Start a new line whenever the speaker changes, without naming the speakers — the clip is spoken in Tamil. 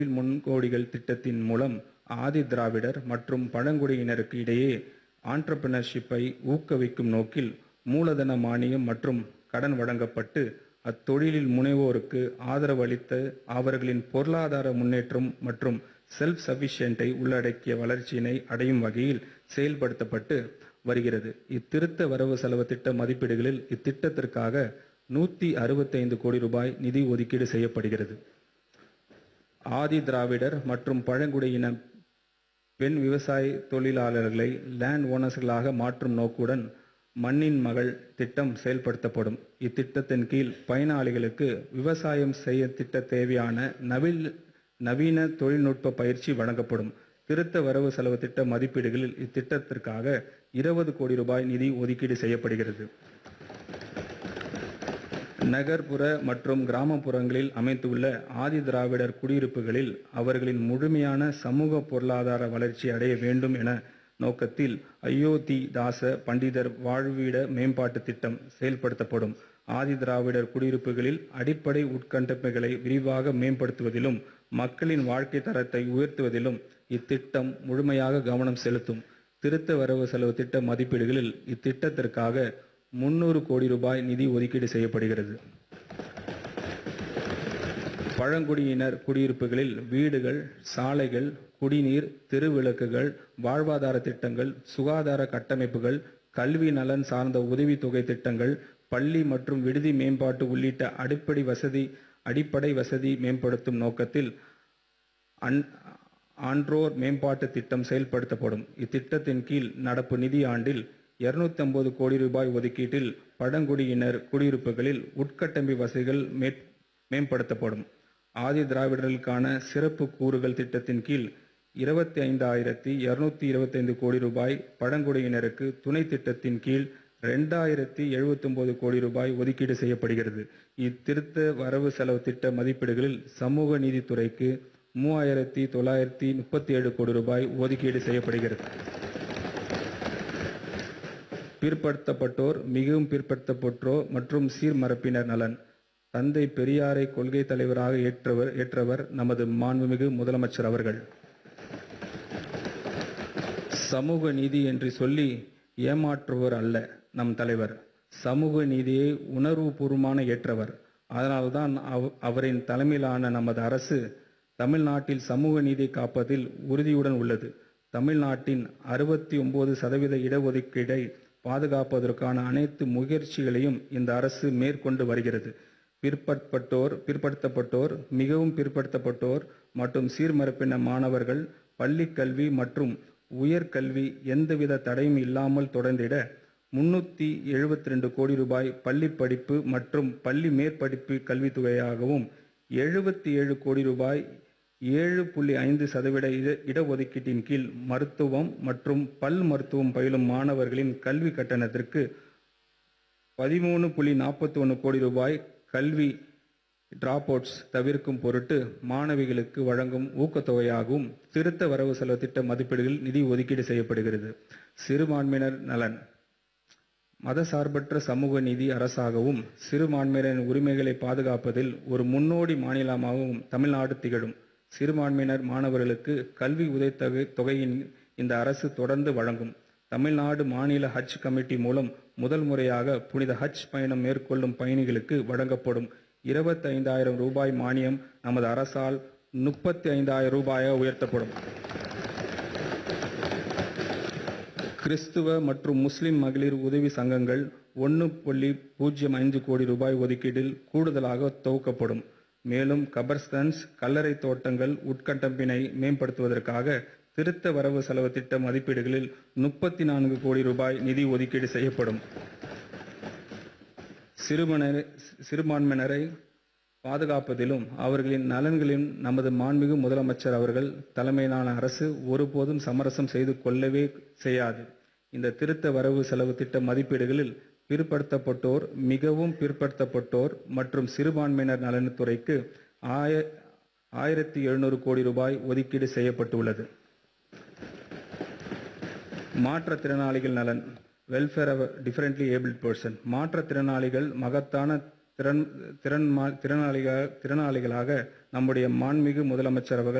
முன்கோடிகள் திட்டத்தின் மூலம் ஆதி திராவிடர் மற்றும் பழங்குடியினருக்கு இடையே ஆண்டர்பிரினர்ஷிப்பை ஊக்குவிக்கும் நோக்கில் மூலதன மானியம் மற்றும் கடன் வழங்கப்பட்டு அத்தொழிலில் முனைவோருக்கு ஆதரவளித்து அவர்களின் பொருளாதார முன்னேற்றம் மற்றும் செல்ஃப் சஃபிஷியன்ட்டை உள்ளடக்கிய வளர்ச்சியினை அடையும் வகையில் செயல்படுத்தப்பட்டு வருகிறது இத்திருத்த வரவு செலவு திட்ட மதிப்பீடுகளில் இத்திட்டத்திற்காக நூற்றி அறுபத்தைந்து கோடி ரூபாய் நிதி ஒதுக்கீடு செய்யப்படுகிறது ஆதி திராவிடர் மற்றும் பழங்குடியின பெண் விவசாய தொழிலாளர்களை லேண்ட் ஓனர்ஸ்களாக மாற்றும் நோக்குடன் மண்ணின் மகள் திட்டம் செயல்படுத்தப்படும் இத்திட்டத்தின் கீழ் பயனாளிகளுக்கு விவசாயம் செய்ய திட்ட தேவையான நவீன நவீன தொழில்நுட்ப பயிற்சி வழங்கப்படும் திருத்த வரவு செலவு திட்ட மதிப்பீடுகளில் இத்திட்டத்திற்காக இருபது கோடி ரூபாய் நிதி ஒதுக்கீடு செய்யப்படுகிறது நகர்ப்புற மற்றும் கிராமப்புறங்களில் அமைந்துள்ள ஆதி திராவிடர் குடியிருப்புகளில் அவர்களின் முழுமையான சமூக பொருளாதார வளர்ச்சி அடைய வேண்டும் என நோக்கத்தில் அயோத்தி தாச பண்டிதர் வாழ்விட மேம்பாட்டு திட்டம் செயல்படுத்தப்படும் ஆதி திராவிடர் குடியிருப்புகளில் அடிப்படை உட்கட்டமைப்புகளை விரிவாக மேம்படுத்துவதிலும் மக்களின் வாழ்க்கை தரத்தை உயர்த்துவதிலும் இத்திட்டம் முழுமையாக கவனம் செலுத்தும் திருத்த வரவு செலவு திட்ட மதிப்பீடுகளில் இத்திட்டத்திற்காக முன்னூறு கோடி ரூபாய் நிதி ஒதுக்கீடு செய்யப்படுகிறது பழங்குடியினர் குடியிருப்புகளில் வீடுகள் சாலைகள் குடிநீர் தெருவிளக்குகள் வாழ்வாதார திட்டங்கள் சுகாதார கட்டமைப்புகள் கல்வி நலன் சார்ந்த உதவித்தொகை திட்டங்கள் பள்ளி மற்றும் விடுதி மேம்பாட்டு உள்ளிட்ட அடிப்படை வசதி அடிப்படை வசதி மேம்படுத்தும் நோக்கத்தில் அன் ஆன்றோர் மேம்பாட்டு திட்டம் செயல்படுத்தப்படும் இத்திட்டத்தின் கீழ் நடப்பு நிதி ஆண்டில் 250 கோடி ரூபாய் ஒதுக்கீட்டில் பழங்குடியினர் குடியிருப்புகளில் உட்கட்டமை வசதிகள் மேற்- மேம்படுத்தப்படும் ஆதி திராவிடர்களுக்கான சிறப்பு கூறுகள் திட்டத்தின் கீழ் இருபத்தி ஐந்தாயிரத்தி இருநூத்தி இருபத்தைந்து கோடி ரூபாய் பழங்குடியினருக்கு துணை திட்டத்தின் கீழ் ரெண்டாயிரத்தி எழுபத்தொன்பது கோடி ரூபாய் ஒதுக்கீடு செய்யப்படுகிறது இத்திருத்த வரவு செலவு திட்ட மதிப்பீடுகளில் சமூக நீதித்துறைக்கு மூவாயிரத்தி தொள்ளாயிரத்தி முப்பத்தி ஏழு கோடி ரூபாய் ஒதுக்கீடு செய்யப்படுகிறது பிற்படுத்தப்பட்டோர் மிகவும் பிற்படுத்தப்பட்டோர் மற்றும் சீர்மரப்பினர் நலன் தந்தை பெரியாரை கொள்கை தலைவராக ஏற்றவர் ஏற்றவர் நமது மாண்புமிகு முதலமைச்சர் அவர்கள் சமூக நீதி என்று சொல்லி ஏமாற்றுவர் அல்ல நம் தலைவர் சமூக நீதியை உணர்வுபூர்வமான ஏற்றவர் அதனால்தான் அவ- அவரின் தலைமையிலான நமது அரசு தமிழ்நாட்டில் சமூக நீதி காப்பதில் உறுதியுடன் உள்ளது தமிழ்நாட்டின் அறுபத்தி ஒன்பது சதவீத இடஒதுக்கீடை பாதுகாப்பதற்கான அனைத்து முயற்சிகளையும் இந்த அரசு மேற்கொண்டு வருகிறது பிற்படுத்தப்பட்டோர் பிற்படுத்தப்பட்டோர் மிகவும் பிற்படுத்தப்பட்டோர் மற்றும் சீர்மரப்பின மாணவர்கள் பள்ளிக் கல்வி மற்றும் உயர்கல்வி எந்தவித தடையும் இல்லாமல் தொடர்ந்திட முன்னூத்தி எழுபத்தி ரெண்டு கோடி ரூபாய் பள்ளி படிப்பு மற்றும் பள்ளி மேற்படிப்பு கல்வித்தொகையாகவும் எழுபத்தி ஏழு கோடி ரூபாய் ஏழு புள்ளி ஐந்து சதவீத இட இடஒதுக்கீட்டின் கீழ் மருத்துவம் மற்றும் பல் மருத்துவம் பயிலும் மாணவர்களின் கல்வி கட்டணத்திற்கு பதிமூணு புள்ளி நாற்பத்தி ஒன்று கோடி ரூபாய் கல்வி டிராப் அவுட்ஸ் தவிர்க்கும் பொருட்டு மாணவிகளுக்கு வழங்கும் ஊக்கத்தொகையாகவும் திருத்த வரவு செலவு திட்ட மதிப்பீடுகள் நிதி ஒதுக்கீடு செய்யப்படுகிறது சிறுபான்மையினர் நலன் மதசார்பற்ற சமூக நீதி அரசாகவும் சிறுபான்மையினரின் உரிமைகளை பாதுகாப்பதில் ஒரு முன்னோடி மாநிலமாகவும் தமிழ்நாடு திகழும் சிறுபான்மையினர் மாணவர்களுக்கு கல்வி உதவித்தொகை தொகையின் இந்த அரசு தொடர்ந்து வழங்கும் தமிழ்நாடு மாநில ஹஜ் கமிட்டி மூலம் முதல் முறையாக புனித ஹஜ் பயணம் மேற்கொள்ளும் பயணிகளுக்கு வழங்கப்படும் இருபத்தி ஐந்தாயிரம் ரூபாய் மானியம் நமது அரசால் முப்பத்தி ஐந்தாயிரம் ரூபாயாக உயர்த்தப்படும் கிறிஸ்துவ மற்றும் முஸ்லிம் மகளிர் உதவி சங்கங்கள் ஒன்று புள்ளி பூஜ்ஜியம் ஐந்து கோடி ரூபாய் ஒதுக்கீட்டில் கூடுதலாக துவக்கப்படும் மேலும் கபர்ஸ்தன்ஸ் கல்லறை தோட்டங்கள் உட்கட்டமைப்பினை மேம்படுத்துவதற்காக திருத்த வரவு செலவு திட்ட மதிப்பீடுகளில் முப்பத்தி நான்கு கோடி ரூபாய் நிதி ஒதுக்கீடு செய்யப்படும் சிறுமனர் சிறுபான்மையினரை பாதுகாப்பதிலும் அவர்களின் நலன்களிலும் நமது மாண்புமிகு முதலமைச்சர் அவர்கள் தலைமையிலான அரசு ஒருபோதும் சமரசம் செய்து கொள்ளவே செய்யாது இந்த திருத்த வரவு செலவு திட்ட மதிப்பீடுகளில் பிற்படுத்தப்பட்டோர் மிகவும் பிற்படுத்தப்பட்டோர் மற்றும் சிறுபான்மையினர் நலனுத்துறைக்கு ஆய ஆயிரத்தி எழுநூறு கோடி ரூபாய் ஒதுக்கீடு செய்யப்பட்டுள்ளது மாற்றுத்திறனாளிகள் நலன் welfare of differently abled person மாற்றுத்திறனாளிகள் மகத்தான திறன் திறன் திறனாளிகள் திறனாளிகளாக நம்முடைய மாண்புமிகு முதலமைச்சர் அவர்கள்